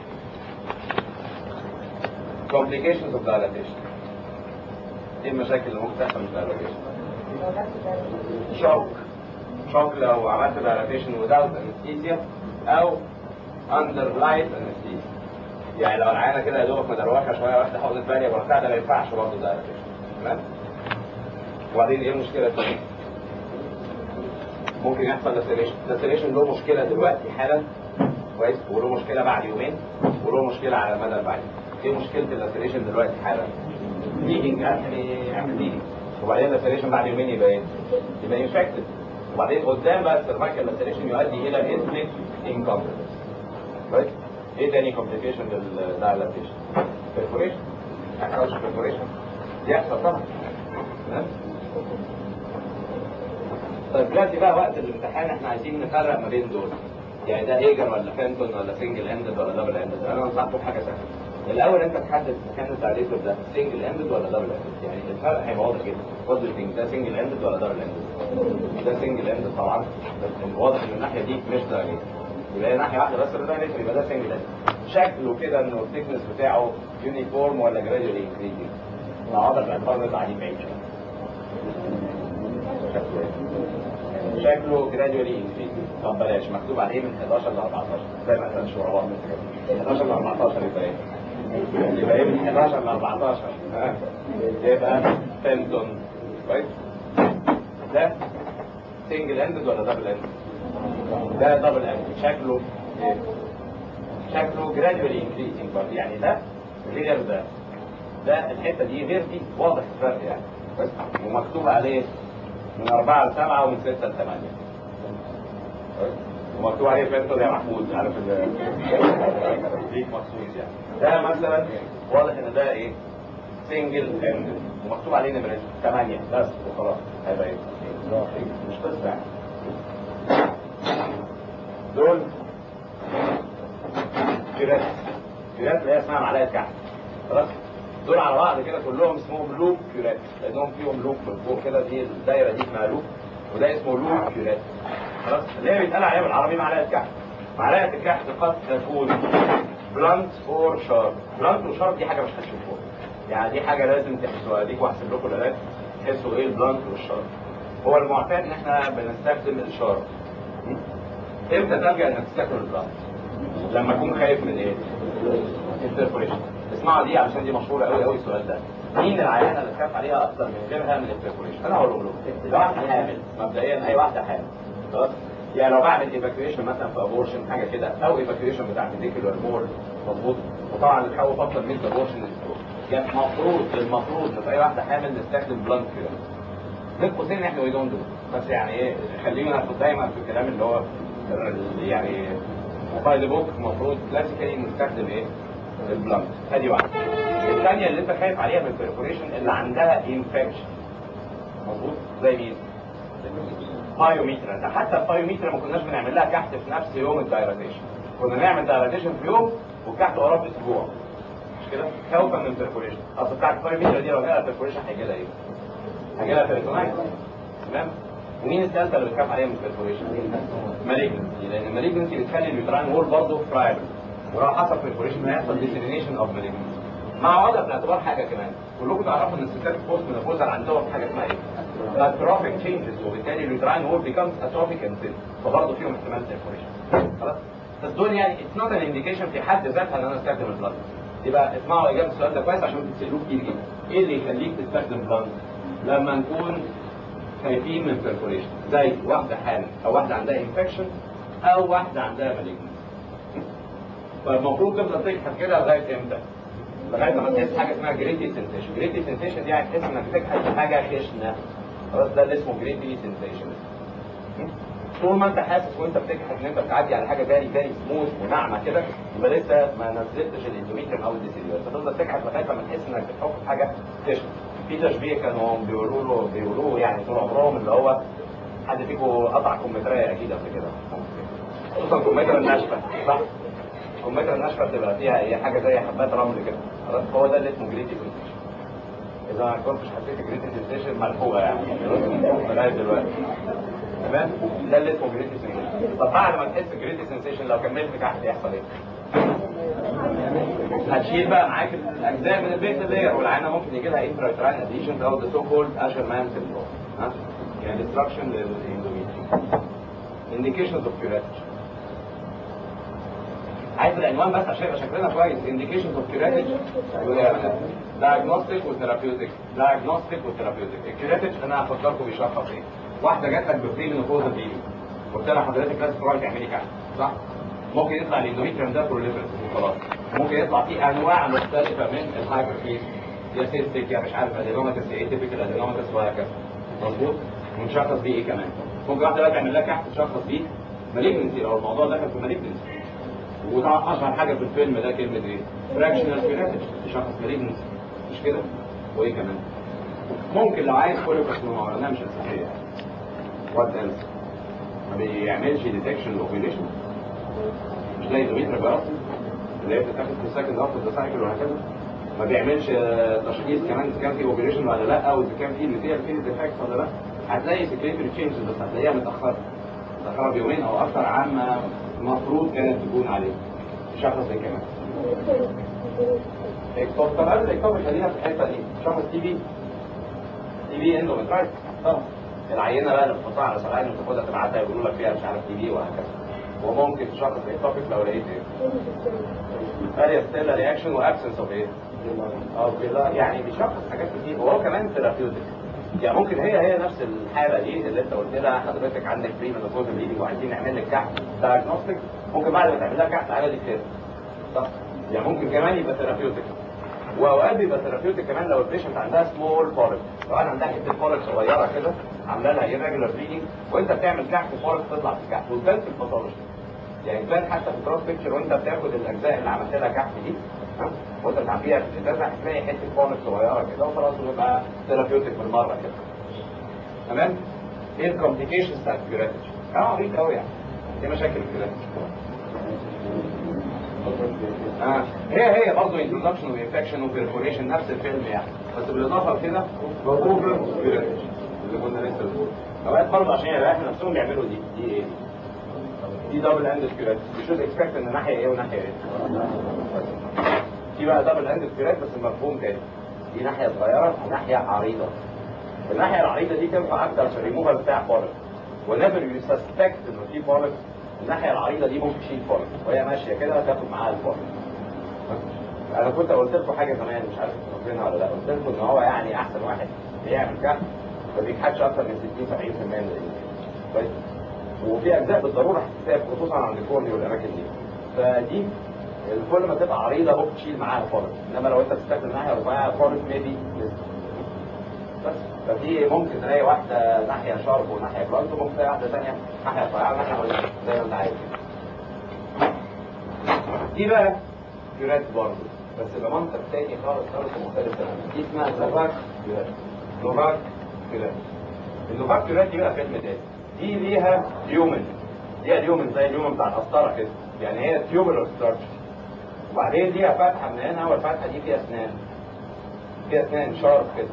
complications of dilatation ايه المشاكل اللي ممكن تحصل من dilatation؟ شوك شوك لو عملت dilatation without anesthesia او under light anesthesia يعني لو العينه كده يا دوبك مدروخه شويه واحده حوضه باليه وبتاع ده ما ينفعش برضه dilatation تمام؟ وبعدين ايه المشكله الثانيه؟ ممكن يحصل لاسيليشن لاسيليشن له مشكله دلوقتي حالا كويس وله مشكله بعد يومين وله مشكله على المدى البعيد ايه مشكله اللاسيليشن دلوقتي حالا ليدنج يعني يعمل ليدنج وبعدين اللاسيليشن بعد يومين يبقى ايه يبقى انفكتد وبعدين قدام بقى السيرفايكال لاسيليشن يؤدي الى اسمك انكومبتنس كويس ايه تاني كومبليكيشن للدايلاتيشن بيرفوريشن ما يحصلش بيرفوريشن يحصل طبعا تمام طيب دلوقتي بقى وقت الامتحان احنا عايزين نفرق ما بين دول يعني ده هيجر ولا فانتون ولا سنجل اندد ولا دبل اندد انا انصحكم بحاجه سهله الاول انت تحدد مكان التعليق ده سنجل اندد ولا دبل اندد يعني الفرق هيبقى واضح جدا وات ثينك ده سنجل اندد ولا دبل اندد ده سنجل اندد طبعا بس واضح ان الناحيه دي مش دايليت يبقى هي ناحيه واحده بس اللي دايليت يبقى ده سنجل اندد شكله كده انه الثيكنس بتاعه يونيفورم ولا جراديولي انكريزنج واضح باعتبار انه تعليم بعيد شكله جراديولي انكريز طب بلاش مكتوب عليه من 11 ل 14 زي ما كانش ورا بعض من 11 ل 14 يبقى ايه؟ يبقى ايه من 11 ل 14 ها يبقى فيلتون كويس ده سنجل اندد ولا دبل اندد؟ ده دبل اندد شكله ايه؟ شكله جراديولي انكريزنج برضه يعني ده غير ده ده الحته دي غير دي واضح الفرق يعني بس ومكتوب عليه من أربعة لسبعة ومن ستة لثمانية ومكتوب عليه فلتر يا محمود عارف ال ليك مخصوص يعني ده مثلا واضح ان ده ايه سنجل اند ومكتوب عليه نمرة 8 بس وخلاص هيبقى ايه مش قصة يعني دول كيرات كيرات اللي هي اسمها معلقة كحك خلاص دول على بعض كده كلهم اسمهم لوب كيورات لانهم فيهم لوب من فوق كده دي الدايره دي اسمها لوب وده اسمه لوب كيورات خلاص اللي هي بيتقال عليها بالعربي معلقه كحك معلقه الكحك قد تكون بلانت اور شارب بلانت وشارب دي حاجه مش هتشوفوها يعني دي حاجه لازم تحسوها اديك واحسب لكم الالات تحسوا ايه البلانت والشارب هو المعتاد ان احنا بنستخدم الشارب امتى تلجا انك تستخدم البلانت لما اكون خايف من ايه؟ البرفوريشن اسمعوا دي علشان دي مشهوره قوي قوي السؤال ده مين العيانه اللي تخاف عليها اكتر من غيرها من البرفوريشن انا هقول لكم لو واحده حامل مبدئيا اي واحده حامل خلاص يعني لو بعمل ايفاكيويشن مثلا في ابورشن حاجه كده او ايفاكيويشن بتاع فيديكولار مول مظبوط وطبعا بتحاول افضل من ابورشن يعني المفروض المفروض في اي واحده حامل نستخدم بلانك كده بين قوسين احنا وي دونت بس يعني ايه خلينا ناخد دايما في الكلام اللي هو يعني موبايل بوك المفروض كلاسيكالي نستخدم ايه؟ البلانك ادي واحده الثانيه اللي انت خايف عليها من البرفوريشن اللي عندها انفكشن مظبوط زي مين؟ بايوميترا ده حتى البايوميترا ما كناش بنعمل لها كحت في نفس يوم الدايراتيشن كنا نعمل دايراتيشن في يوم والكحت وراه باسبوع مش كده؟ خوفا من البرفوريشن اصل بتاعت البايوميترا دي لو جالها برفوريشن هيجي لها ايه؟ هيجي لها بيريتونايتس تمام؟ ومين الثالثه اللي بتخاف عليها من البرفوريشن؟ مالجنسي لان المالجنسي بتخلي اليوتراين وول برضه فرايبل ولو حصل برفوريشن هيحصل ديسيمينيشن اوف مالجنسي مع وضع في الاعتبار حاجه كمان كلكم تعرفوا ان الستات البوست مينوبوزال عندهم حاجه اسمها ايه؟ اتروفيك تشينجز وبالتالي اليوتراين وول بيكمز اتروفيك اند ثين فبرضه فيهم احتمال برفوريشن خلاص بس دول يعني اتس نوت ان انديكيشن في حد ذاتها ان انا استخدم البلاد يبقى اسمعوا اجابه السؤال ده كويس عشان بتسالوه كتير جدا ايه اللي يخليك تستخدم بلاد لما نكون خايفين من برفوريشن زي واحده حامل او واحده عندها انفكشن او واحده عندها مالجنسي فالمفروض تفضل تكحت كده لغايه امتى؟ لغايه ما تحس حاجه اسمها جريتي سنسيشن جريتي سنسيشن دي يعني تحس انك بتكحت حاجه خشنه خلاص ده اللي اسمه جريتي سنسيشن طول ما انت حاسس وانت بتكحت ان انت بتعدي على حاجه فيري فيري سموث وناعمه كده يبقى لسه ما نزلتش الاندوميتريوم او الديسيليوس فتفضل تكحت لغايه ما تحس انك بتحك في حاجه خشنه في تشبيه كانوا بيقولوا له بيقولوه يعني طول عمرهم اللي هو حد فيكم قطع كمثريه اكيد قبل كده خصوصا كمثرى الناشفه صح؟ الكمثرى الناشفه بتبقى فيها ايه حاجه زي حبات رمل كده خلاص هو ده اللي اسمه جريتي سنسيشن اذا ما كنتش حسيت جريتي سنسيشن ملحوقه يعني لغايه دلوقتي تمام ده اللي اسمه جريتي سنسيشن طب بعد ما تحس جريتي سنسيشن لو كملت تحت يحصل ايه؟ هتشيل بقى معاك الاجزاء من البيت لاير والعينه ممكن يجي لها انترايتراين اديشن او ذا سو كولد اشر مان سيندروم ها يعني ديستركشن للاندوميتريوم indications of curettage عايز العنوان بس عشان يبقى شكلنا كويس indications of curettage diagnostic وثيرابيوتيك diagnostic وثيرابيوتيك الكيوريتج انا هفكركم بيشخص ايه واحده جات لك ببري منوبوزال بيبي قلت لها حضرتك لازم تروحي تعملي كحك صح ممكن يطلع الاندوميتريوم ده بروليفرس وخلاص ممكن يطلع فيه انواع مختلفه من الهايبرفيز يا سيستيك يا مش عارف ادينوماتس يا تيبيكال ادينوماتس وهكذا مظبوط ونشخص بيه ايه كمان ممكن واحده بقى تعمل لها كحك تشخص بيه مالجنسي لو الموضوع دخل في مالجنسي وطبعا اشهر حاجه في الفيلم ده كلمه ايه؟ فراكشنال كيوريتج تشخص مالجنسي مش كده؟ وايه كمان؟ ممكن لو عايز كوليوكارسينوما انا مش اساسيه وات ايلس ما بيعملش ديتكشن الاوبريشن مش زي دوميترا بقى اللي هي بتتاخد في السكند هاف اوف سايكل وهكذا ما بيعملش تشخيص كمان اذا كان في اوبريشن ولا لا او اذا كان في ميتيريال فين ديفكت ولا لا هتلاقي سكريتري تشينجز بس هتلاقيها متاخره متاخره بيومين او اكثر عما المفروض كانت تكون عليه شخص زي كمان اكتوب طب قبل الاكتوب خلينا في الحته دي شخص تي بي تي بي اندومترايت طبعا العينه بقى اللي بتحطها على سلاين وتاخدها تبعتها يقولوا لك فيها مش عارف تي بي وهكذا وممكن تشخص اكتوبيك لو لقيت ايه؟ اريا ستيلا رياكشن وابسنس اوف ايه؟ او كده يعني بيشخص حاجات كتير وهو كمان ثيرابيوتيك يعني ممكن هي هي نفس الحاله دي اللي انت قلت لها حضرتك عندك بري منوبوزال بليدنج وعايزين نعمل لك كحك دايجنوستيك ممكن بعد ما تعمل لها كحك الحاله دي كده صح يعني ممكن كمان يبقى ثيرابيوتيك واوقات بيبقى ثيرابيوتيك كمان لو البيشنت عندها سمول بوليب لو انا عندها حته بوليب صغيره كده عامله لها irregular bleeding وانت بتعمل كحك بوليب تطلع في الكحك وتبان في الباثولوجي يعني تبان حتى في الكروس بيكتشر وانت بتاخد الاجزاء اللي عملت لها كحك دي ها وانت بتعبيها في الازازه هتلاقي حته بوليب صغيره كده وخلاص ويبقى ثيرابيوتيك بالمره كده تمام ايه الكومبليكيشنز بتاعت الكيوريتج اه عبيط قوي يعني ايه مشاكل الكيوريتج آه. هي هي برضه انترودكشن وانفكشن وبرفوريشن نفس الفيلم يعني بس بالاضافه لكده اوفر كيوريتج اللي كنا لسه بنقول اوقات برضه عشان يريحوا نفسهم بيعملوا دي دي ايه؟ دي دبل اند كيوريتج شوز اكسبكت ان ناحيه ايه وناحيه ايه؟ في بقى دبل اند كيوريتج بس المفهوم تاني دي ناحيه صغيره وناحيه عريضه الناحيه العريضه دي تنفع اكتر في الريموفال بتاع بوليب ونيفر يو سسبكت انه في بوليب الناحيه العريضه دي ممكن تشيل فورم وهي ماشيه كده تاخد معاها الفورم انا كنت قلت لكم حاجه زمان مش عارف انتوا فاكرينها ولا لا قلت لكم ان هو يعني احسن واحد بيعمل كف ما بيكحتش اكتر من 60 70% من الانسان كويس وفي اجزاء بالضروره هتتساب خصوصا عند الكورني والاماكن دي فدي كل ما تبقى عريضه ممكن تشيل معاها فورم انما لو انت بتستخدم ناحيه رفيعه فورم ميبي بس فدي ممكن تلاقي واحده ناحيه شارب وناحيه بلانت وممكن تلاقي واحده ثانيه ناحيه رفيعه وناحيه عريضه زي ما انت عايز دي بقى كيورات برضه بس بمنطق تاني خالص خالص ومختلف تماما دي اسمها نوفاك كيورات نوفاك كيورات النوفاك كيورات دي بقى فيلم تاني دي ليها اليومن ليها اليومن زي اليومن بتاع القسطره كده يعني هي تيوبولار ستراكشر وبعدين ليها فتحه من هنا والفتحه دي فيها اسنان فيها اسنان شارب كده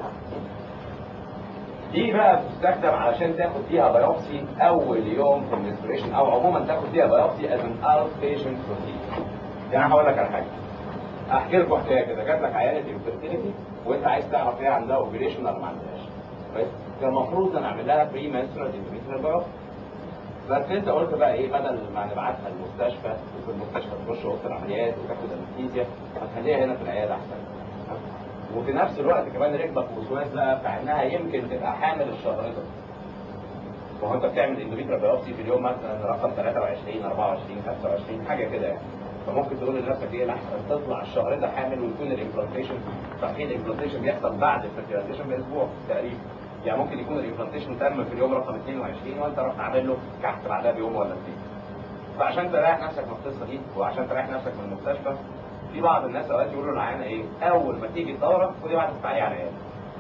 دي بقى بتستخدم علشان تاخد فيها بايوبسي اول يوم في المنستريشن او عموما تاخد فيها بايوبسي از ان اوت بيشنت بروسيجر يعني هقول لك على حاجه احكي لكم حكايه كده جات لك عيانه انفيرتيليتي وانت عايز تعرف هي عندها اوبريشن ولا ما عندهاش كويس كان المفروض نعمل لها بري منسترال اندوميتريال بايوبسي بس انت قلت بقى ايه بدل ما نبعتها المستشفى وفي المستشفى تخش اوضه العمليات وتاخد انستيزيا هتخليها هنا في العياده احسن وفي نفس الوقت كمان ركبك وسواس بقى بتاع انها يمكن تبقى حامل الشهرده وهو انت بتعمل اندوميتريال بايوبسي في اليوم مثلا رقم 23 24 25 حاجه كده يعني فممكن تقول لنفسك ايه الاحسن تطلع الشهر ده حامل ويكون الامبلانتيشن صحيح الامبلانتيشن بيحصل بعد الفيرتيلايزيشن باسبوع تقريبا يعني ممكن يكون الامبلانتيشن تم في اليوم رقم 22 وانت رحت عامل له كحت بعدها بيوم ولا اثنين فعشان تريح نفسك من القصه دي وعشان تريح نفسك من المستشفى في بعض الناس اوقات يقولوا للعيانه ايه اول ما تيجي الدوره خدي بعد تعالي على العياده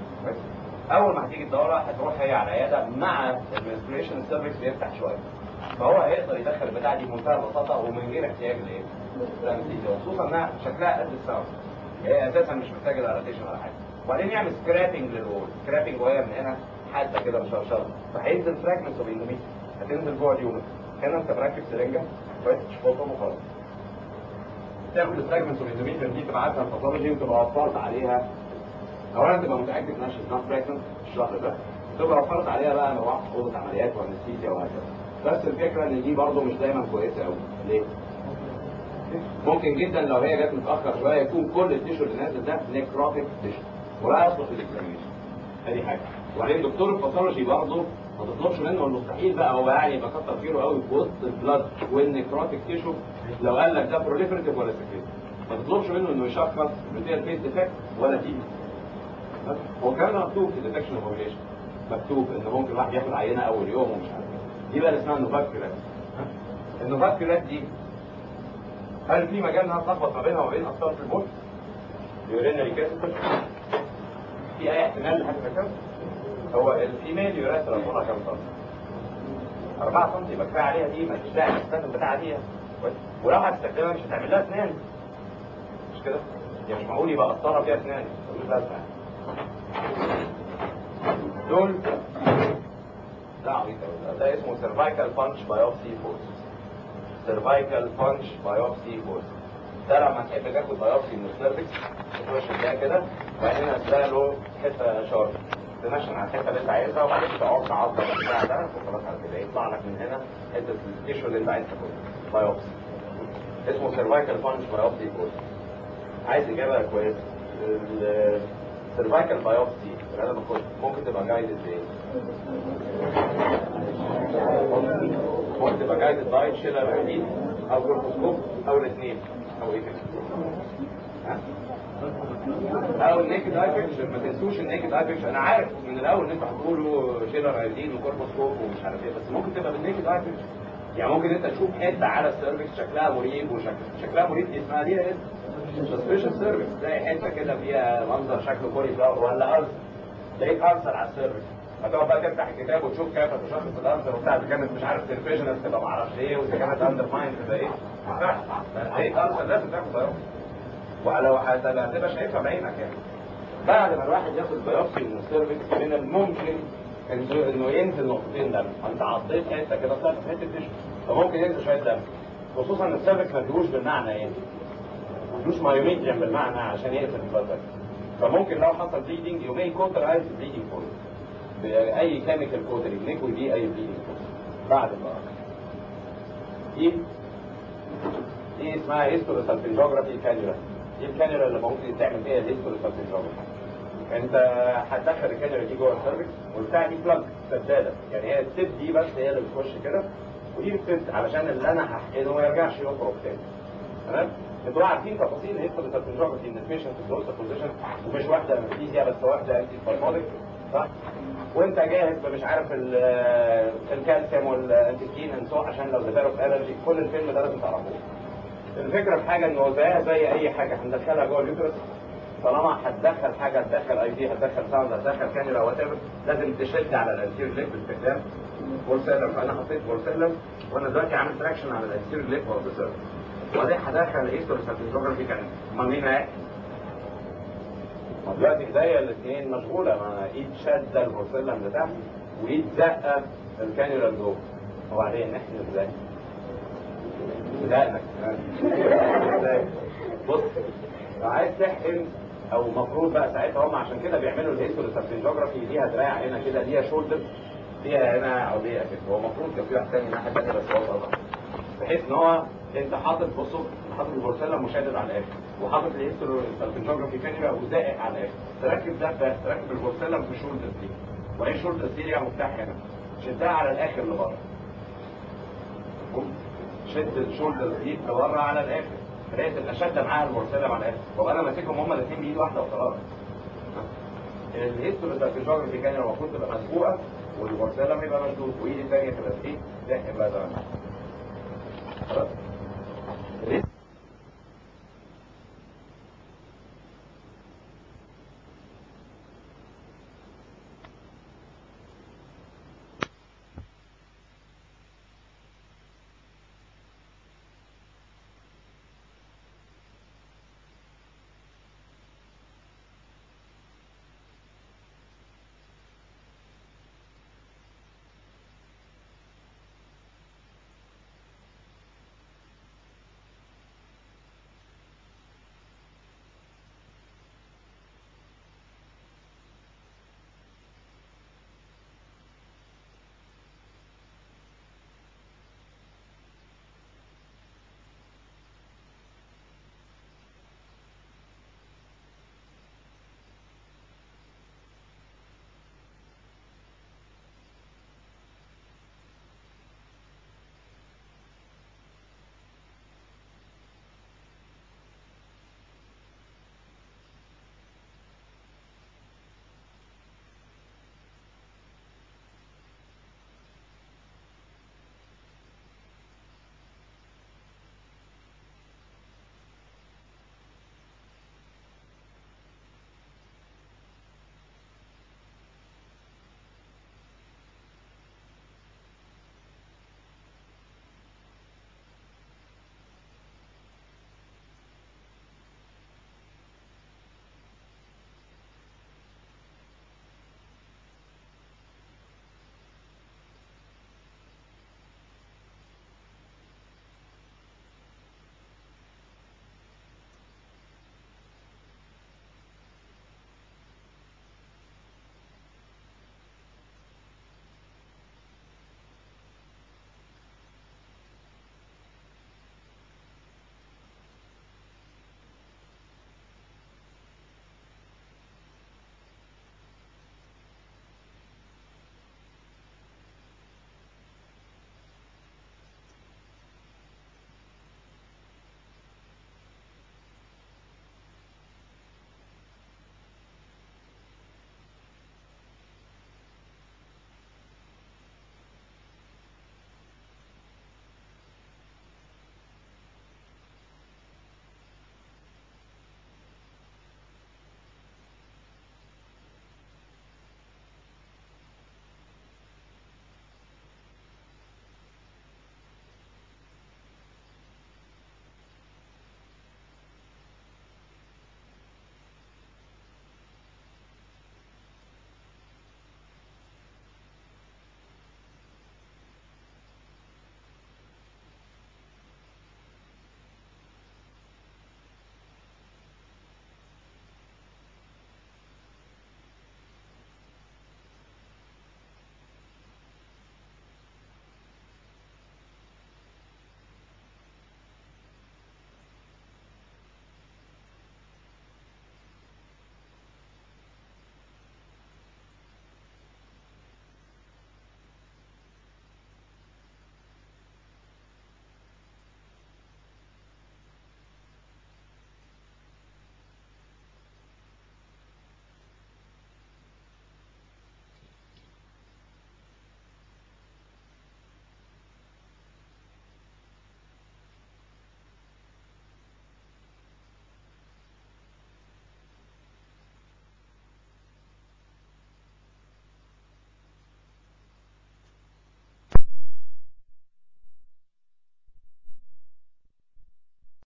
اول ما هتيجي الدوره هتروح هي على العياده مع المنستريشن السيرفكس بيفتح شويه فهو هيقدر يدخل البتاعه دي بمنتهى البساطه ومن غير احتياج لايه؟ لانستيزيا خصوصا انها شكلها قد الساوند هي اساسا مش محتاجه دايلاتيشن ولا حاجه وبعدين يعمل سكرابنج للوول سكرابنج وهي من هنا حاده كده مشرشره فهينزل فراجمنتس اوف اندوميتري هتنزل جوه اليومن هنا انت مركب سرنجه كويس تشفطهم وخلاص تاخد الفراجمنتس اوف اندوميتري دي تبعتها الباثولوجي وتبقى وفرت عليها اولا تبقى متاكد انها شيز نوت براجننت الشهر ده تبقى وفرت عليها بقى مروحه اوضه عمليات وانستيزيا وهكذا بس الفكره ان دي برضه مش دايما كويسه قوي ليه؟ ممكن جدا لو هي جت متاخر شويه يكون كل التيشو اللي نازل ده نيكروتيك تيشو ولا يصلح للاكزامينشن ادي حاجه وبعدين دكتور الباثولوجي برضه ما تطلبش منه المستحيل بقى هو يعني يبقى كتر خيره قوي في وسط البلاد والنيكروتيك تيشو لو قال لك ده بروليفرتيف ولا سكريتيف ما تطلبش منه انه يشخص بتير فيس ديفكت ولا تي هو كمان مكتوب في ديتكشن اوبريشن مكتوب ان ممكن واحد ياخد عينه اول يوم ومش عارف ايه دي بقى اللي اسمها النوفاكيولات النوفاكيولات دي هل في مجال انها تلخبط ما بينها وبين اطفال في الموت؟ يورينري كاسيتر في اي احتمال لحاجه زي كده؟ هو الفيميل يوريثرا طولها كام سم؟ 4 سم يبقى كفايه عليها دي ما فيش داعي تستخدم بتاع دي ولو هتستخدمها مش هتعمل لها اسنان مش كده؟ يعني مش معقول يبقى قطاره فيها اسنان مش لازمه دول ده عبيط ده اسمه سيرفايكال بانش بايوبسي فورس سيرفايكال بانش بايوبسي فورس ده لما تحب تاخد بايوبسي من السيرفكس تخش ده كده وبعدين هتلاقي له حته شارب تنشن على الحته اللي انت عايزها وبعدين تعض عضه بتاع ده وخلاص على كده يطلع لك من هنا حته التيشو اللي انت عايز تاخدها بايوبسي اسمه سيرفايكال بانش بايوبسي فورس عايز اجابه كويسه السيرفايكال بايوبسي اللي انا باخدها ممكن تبقى جايدد بايه؟ ممكن تبقى جايدد باي شيلر جديد او كورتوسكوب او الاثنين او ايه كده او النيكد اي بيكتشر ما تنسوش النيكد اي بيكتشر انا عارف من الاول ان انتوا هتقولوا شيلر ايدين وكورتوسكوب ومش عارف ايه بس ممكن تبقى بالنيكد اي بيكتشر يعني ممكن انت تشوف حته على السيرفكس شكلها مريب وشكل شكلها مريب دي اسمها دي ايه؟ سسبيشن سيرفكس تلاقي حته كده فيها منظر شكله كوري فلاور ولا ارز لقيت ارسل على السيرفكس هتقعد بقى تفتح الكتاب وتشوف كيف تشخص الارسل وبتاع اذا كانت مش عارف سيرفيجنس تبقى ما اعرفش ايه واذا كانت اندر مايند تبقى ايه لقيت ارسل لازم تاخد بايوبسي ولو هتبقى شايفها بعينك يعني بعد ما الواحد ياخد بايوبسي من السيرفكس من الممكن انه ينزل نقطتين دم انت عضيت حته كده طلعت حته تشو فممكن ينزل شويه دم خصوصا السيرفكس ما فيهوش بالمعنى ايه ما فيهوش مايوميتريم بالمعنى عشان يقفل البلد فممكن لو حصل بليدنج يومي كونترايز بليدنج بوينت باي كيميكال كوترينج ليكويد دي اي بليدنج بعد البراءه دي دي اسمها هيستوريسالفنجوجرافي كانيولا دي الكانيولا اللي ممكن تعمل فيها الهيستوريسالفنجوجرافي انت هتدخل الكانيولا دي جوه السيرفكس والبتاع دي بلاج سداده يعني هي التب دي بس هي اللي بتخش كده ودي بتسد علشان اللي انا هحقنه ما يرجعش يخرج تاني تمام انتوا عارفين تفاصيل الهيستوريسالفنجوجرافي ان البيشنت في كلوز بوزيشن ومش واحده انستيزيا بس واحده انتي سبايموديك صح وانت جاهز مش عارف ال- الكالسيوم والانتيكين انسو عشان لو ديفلوب الرجي كل الفيلم ده لازم تعرفوه الفكره في حاجه انه زيها زي اي حاجه هندخلها جوه اليوترس طالما هتدخل حاجه هتدخل اي بي هتدخل ساوند هتدخل كاميرا وات لازم تشد على الانتير ليب باستخدام بورسلم فانا حطيت بورسلم وانا دلوقتي عامل تراكشن على الانتير ليب اوف ذا سيرفس وبعدين هدخل هيستوريسالفنجوجرافي كان امال مين هيحكي؟ ما دلوقتي ايديا الاثنين مشغوله ما ايد شاده البورسلم لتحت وايد زقه الكانيولا لجوه وبعدين نحن ازاي؟ بدقنك ازاي؟ بص لو عايز تحقن او المفروض بقى ساعتها هم عشان كده بيعملوا الهيستوريسالفنجوجرافي ليها دراع هنا كده ليها شولدر ليها هنا عضيه كده هو المفروض كان في واحد تاني الناحيه الثانيه بس هو طبعا بحيث ان هو انت حاطط بصوت حاطط البورسلم مشدد على الاخر وحاطط الهيستوريسالفنجوجرافي كاميرا وزائق على الاخر تركب ده بس تركب البورسلم في شولدر دي وبعدين شولدر دي ليها مفتاح هنا شدها على الاخر لبره شد الشولدر دي لبره على الاخر فهي تبقى شاده معاها البورسلم على الاخر وابقى انا ماسكهم هما الاثنين بايد واحده وخلاص الهيستوريسالفنجوجرافي كاميرا المفروض تبقى مسبوقه والبورسلم يبقى مشدود وايد الثانيه تبقى ايه؟ تحقن بقى زمان خلاص